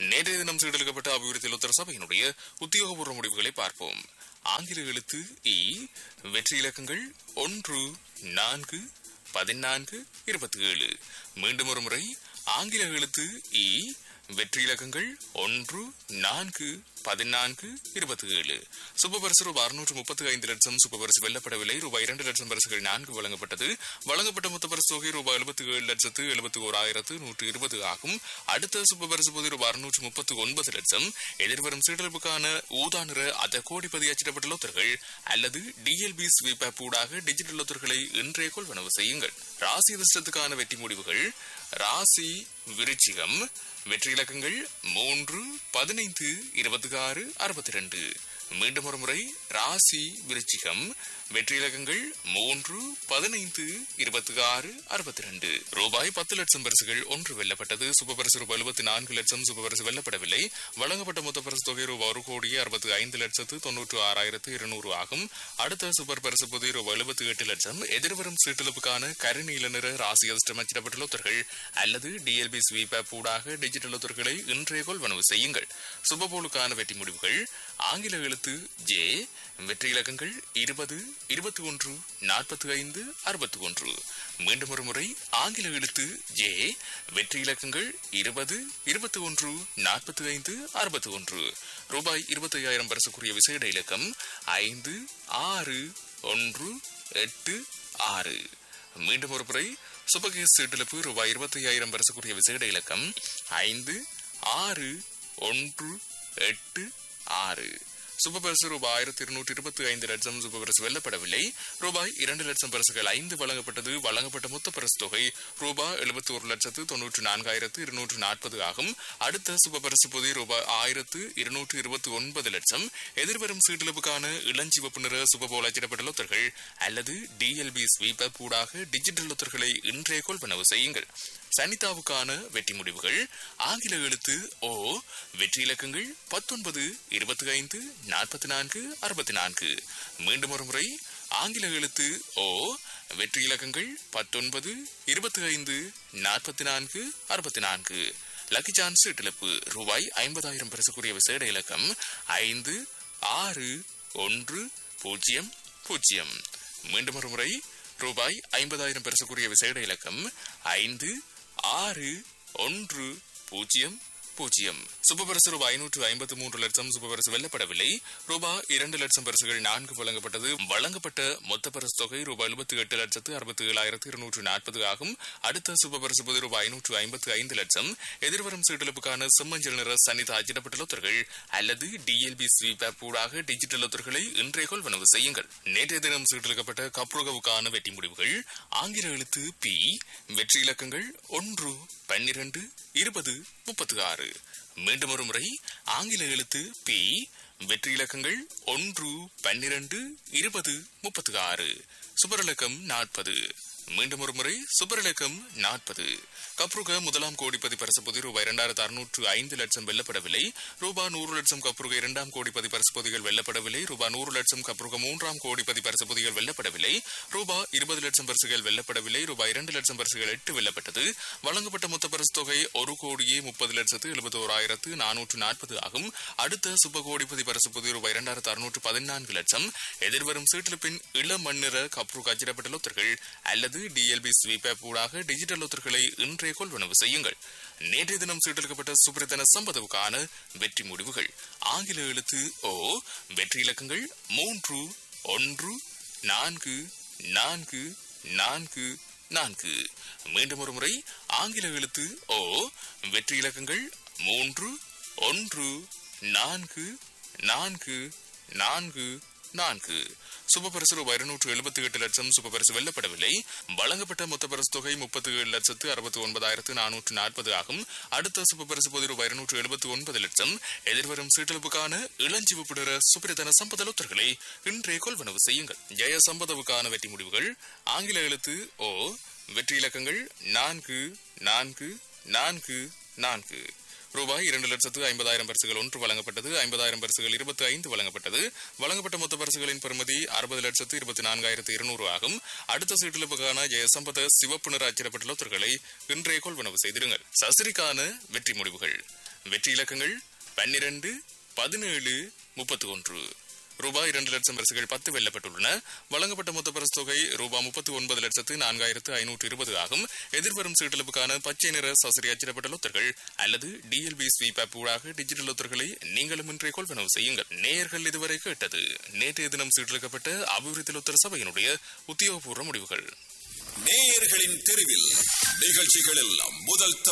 நேற்றைய தினம் சீடெடுக்கப்பட்ட அபிவிருத்தி லோத்தர சபையினுடைய உத்தியோகபூர்வ முடிவுகளை பார்ப்போம் ஆங்கில எழுத்து இ வெற்றி இலக்கங்கள் ஒன்று நான்கு பதினான்கு இருபத்தி ஏழு மீண்டும் ஒரு முறை ஆங்கில எழுத்து இ வெற்றி இலக்கங்கள் ஒன்று நான்கு பதினான்கு இருபத்தி ஏழு சுபபரிசு ரூபாய் அறுநூற்று முப்பத்தி ஐந்து லட்சம் சுபபரிசு வெல்லப்படவில்லை ரூபாய் இரண்டு லட்சம் பரிசுகள் நான்கு வழங்கப்பட்டது வழங்கப்பட்ட மொத்த பரிசு தொகை ரூபாய் எழுபத்தி ஏழு லட்சத்து எழுபத்தி ஓராயிரத்து நூற்று இருபது ஆகும் அடுத்த சுபபரிசு பொது ரூபாய் அறுநூற்று முப்பத்தி ஒன்பது லட்சம் எதிர்வரும் சீடலுக்கான ஊதா நிற அத கோடிப்பதி அச்சிடப்பட்ட லோத்தர்கள் அல்லது டிஎல்பி ஸ்வீப் ஆப் ஊடாக டிஜிட்டல் லோத்தர்களை இன்றைய கொள்வனவு செய்யுங்கள் ராசி அதிர்ஷ்டத்துக்கான வெற்றி முடிவுகள் ராசி விருச்சிகம் வெற்றி இலக்கங்கள் மூன்று பதினைந்து இருபத்தி ஆறு அறுபத்தி ரெண்டு மீண்டும் ஒரு முறை ராசி விருச்சிகம் வெற்றி இலக்கங்கள் மூன்று பதினைந்து இருபத்தி ஆறு அறுபத்தி ரெண்டு ரூபாய் பத்து லட்சம் பரிசுகள் ஒன்று வெல்லப்பட்டது சுபபரிசு ரூபாய் எழுபத்தி நான்கு லட்சம் சுபபரிசு வெல்லப்படவில்லை வழங்கப்பட்ட மொத்த பரிசு தொகை ரூபாய் ஒரு கோடியே அறுபத்தி ஐந்து லட்சத்து தொன்னூற்று ஆறாயிரத்து இருநூறு ஆகும் அடுத்த சூப்பர் பரிசு பொதி ரூபாய் எழுபத்தி எட்டு லட்சம் எதிர்வரும் சீட்டெழுப்புக்கான கருநீல நிற ராசி அதிர்ஷ்டம் அச்சிடப்பட்டுள்ள ஒத்தர்கள் அல்லது டிஎல்பி ஸ்வீப் ஆப் ஊடாக டிஜிட்டல் ஒத்தர்களை இன்றைய கொள்வனவு செய்யுங்கள் சுபபோலுக்கான வெற்றி முடிவுகள் ஆங்கில எழுத்து ஜே வெற்றி இலக்கங்கள் இருபது இருபத்தி ஒன்று நாற்பத்தி ஐந்து அறுபத்தி ஒன்று மீண்டும் ஒரு முறை ஆங்கில எழுத்து ஜே வெற்றி இலக்கங்கள் இருபது இருபத்தி ஒன்று நாற்பத்தி ஐந்து அறுபத்தி ஒன்று ரூபாய் இருபத்தி ஐயாயிரம் பரிசுக்குரிய விசேட இலக்கம் ஐந்து ஆறு ஒன்று எட்டு ஆறு மீண்டும் ஒரு முறை சுபகேஸ் சீட்டிழப்பு ரூபாய் இருபத்தி ஐயாயிரம் பரிசுக்குரிய விசேட இலக்கம் ஐந்து ஆறு ஒன்று எட்டு ஆறு சுபபரிசு ரூபாய் ஆயிரத்தி இருநூற்றி இருபத்தி ஐந்து லட்சம் சுபபரிசு வெல்லப்படவில்லை ரூபாய் இரண்டு லட்சம் பரிசுகள் ஐந்து வழங்கப்பட்டது வழங்கப்பட்ட மொத்த பரிசு தொகை ரூபாய் எழுபத்தி ஒரு லட்சத்து தொன்னூற்று நான்காயிரத்து இருநூற்று நாற்பது ஆகும் அடுத்த சுபபரிசு பொதி ரூபாய் ஆயிரத்து இருநூற்று இருபத்தி ஒன்பது லட்சம் எதிர்வரும் சீட்டிழப்புக்கான இளஞ்சிவப்பு நிற சுபபோல் அச்சிடப்பட்ட லொத்தர்கள் அல்லது டிஎல்பி ஸ்வீப் ஆப் ஊடாக டிஜிட்டல் லொத்தர்களை இன்றைய கொள்வனவு செய்யுங்கள் சனிதாவுக்கான வெற்றி முடிவுகள் ஆங்கில எழுத்து ஓ வெற்றி இலக்கங்கள் பத்தொன்பது இருபத்தி ஐந்து நாற்பத்தி நான்கு அறுபத்தி நான்கு மீண்டும் ஒரு முறை ஆங்கில எழுத்து ஓ வெற்றி இலக்கங்கள் பத்தொன்பது இருபத்தி ஐந்து நாற்பத்தி நான்கு அறுபத்தி நான்கு லக்கி சான்ஸ் இட்டிழப்பு ரூபாய் ஐம்பதாயிரம் பரிசுக்குரிய விசேட இலக்கம் ஐந்து ஆறு ஒன்று பூஜ்ஜியம் பூஜ்ஜியம் மீண்டும் ஒரு முறை ரூபாய் ஐம்பதாயிரம் பரிசுக்குரிய விசேட இலக்கம் ஐந்து ஆறு ஒன்று பூஜ்ஜியம் பூஜ்ஜியம் சுபபரிசு ரூபாய் ஐநூற்று ஐம்பத்தி மூன்று லட்சம் சுபபரிசு வெல்லப்படவில்லை ரூபாய் இரண்டு லட்சம் பரிசுகள் நான்கு வழங்கப்பட்டது வழங்கப்பட்ட மொத்த பரிசு தொகை ரூபாய் எழுபத்தி எட்டு லட்சத்து அறுபத்தி ஏழாயிரத்து இருநூற்று நாற்பது ஆகும் அடுத்த சுபபரிசு பொது ரூபாய் ஐநூற்று ஐம்பத்தி ஐந்து லட்சம் எதிர்வரும் சீட்டெழுப்புக்கான செம்மஞ்சள் நிற சன்னித அச்சிடப்பட்ட லொத்தர்கள் அல்லது டிஎல்பி ஸ்வீப் ஆப் ஊடாக டிஜிட்டல் லொத்தர்களை இன்றைய கொள்வனவு செய்யுங்கள் நேற்றைய தினம் சீட்டெழுக்கப்பட்ட கப்ரோகவுக்கான வெற்றி முடிவுகள் ஆங்கில எழுத்து பி வெற்றி இலக்கங்கள் ஒன்று பன்னிரண்டு இருபது முப்பத்தி ஆறு மீண்டும் ஒரு முறை ஆங்கில எழுத்து பி வெற்றி இலக்கங்கள் ஒன்று பன்னிரண்டு இருபது முப்பத்தி ஆறு சுபரலக்கம் நாற்பது மீண்டும் ஒரு முறை சுபரலக்கம் நாற்பது கப்ருக முதலாம் கோடிப்பதி பரிசுப்பொதி ரூபாய் இரண்டாயிரத்து அறுநூற்று ஐந்து லட்சம் வெல்லப்படவில்லை ரூபாய் நூறு லட்சம் கப்ருக இரண்டாம் கோடிப்பதி பரிசுப்பொதிகள் வெல்லப்படவில்லை ரூபாய் நூறு லட்சம் கப்ருக மூன்றாம் கோடிப்பதி பரிசுப்பொதிகள் வெல்லப்படவில்லை ரூபாய் இருபது லட்சம் பரிசுகள் வெல்லப்படவில்லை ரூபாய் இரண்டு லட்சம் பரிசுகள் எட்டு வெல்லப்பட்டது வழங்கப்பட்ட மொத்த பரிசு தொகை ஒரு கோடியே முப்பது லட்சத்து எழுபத்தி ஓராயிரத்து நானூற்று நாற்பது ஆகும் அடுத்த சுப கோடிப்பதி பரிசுப்பொதி ரூபாய் இரண்டாயிரத்து அறுநூற்று பதினான்கு லட்சம் எதிர்வரும் சீட்டிழப்பின் இளம் மண்ணிற கப்ருக அச்சிடப்பட்ட லொத்தர்கள் அல்லது டிஎல்பி ஸ்வீப் ஆப் ஊடாக டிஜிட்டல் லொத்தர்களை இன்றைய கொள்வனவு செய்யுங்கள் நேற்றைய தினம் சீட்டெடுக்கப்பட்ட சுப்ரதன சம்பதவுக்கான வெற்றி முடிவுகள் ஆங்கில எழுத்து ஓ வெற்றி இலக்கங்கள் மூன்று ஒன்று நான்கு நான்கு நான்கு நான்கு மீண்டும் ஒரு முறை ஆங்கில எழுத்து ஓ வெற்றி இலக்கங்கள் மூன்று ஒன்று நான்கு நான்கு நான்கு நான்கு சுபபரிசு ரூபாய் இருநூற்று எழுபத்தி எட்டு லட்சம் சுபபரிசு வெல்லப்படவில்லை வழங்கப்பட்ட மொத்த பரிசு தொகை முப்பத்தி ஏழு லட்சத்து அறுபத்தி ஒன்பதாயிரத்து நானூற்று நாற்பது ஆகும் அடுத்த சுபபரிசு பொது ரூபாய் இருநூற்று எழுபத்தி ஒன்பது லட்சம் எதிர்வரும் சீட்டெழுப்புக்கான இளஞ்சிவப்பு நிற சுப்பிரதன சம்பத லொத்தர்களை இன்றைய கொள்வனவு செய்யுங்கள் ஜெய சம்பதவுக்கான வெற்றி முடிவுகள் ஆங்கில எழுத்து ஓ வெற்றி இலக்கங்கள் நான்கு நான்கு நான்கு நான்கு ரூபாய் இரண்டு லட்சத்து ஐம்பதாயிரம் பரிசுகள் ஒன்று வழங்கப்பட்டது ஐம்பதாயிரம் பரிசுகள் இருபத்தி ஐந்து வழங்கப்பட்டது வழங்கப்பட்ட மொத்த பரிசுகளின் பெறுமதி அறுபது லட்சத்து இருபத்தி நான்காயிரத்து இருநூறு ஆகும் அடுத்த சீட்டிலுக்கான ஜெயசம்பத சிவப்பு நிற அச்சிடப்பட்ட லொத்தர்களை இன்றைய கொள்வனவு செய்திருங்கள் சசிரிக்கான வெற்றி முடிவுகள் வெற்றி இலக்கங்கள் பன்னிரண்டு பதினேழு முப்பத்தி ஒன்று ரூபாய் இரண்டு லட்சம் பரிசுகள் பத்து வெல்லப்பட்டுள்ளன வழங்கப்பட்ட மொத்த பரிசு தொகை ரூபாய் முப்பத்தி ஒன்பது லட்சத்து நான்காயிரத்து ஐநூற்று இருபது ஆகும் எதிர்வரும் சீட்டளவுக்கான பச்சை நிற சசரி அச்சிடப்பட்ட லொத்தர்கள் அல்லது டிஎல்பி ஸ்வீப் ஆப் ஊடாக டிஜிட்டல் லொத்தர்களை நீங்களும் இன்றைய கொள்வனவு செய்யுங்கள் நேயர்கள் இதுவரை கேட்டது நேற்றைய தினம் சீட்டளிக்கப்பட்ட அபிவிருத்தி லொத்தர் சபையினுடைய உத்தியோகபூர்வ முடிவுகள் நேயர்களின் தெருவில் நிகழ்ச்சிகளில் முதல் தரம்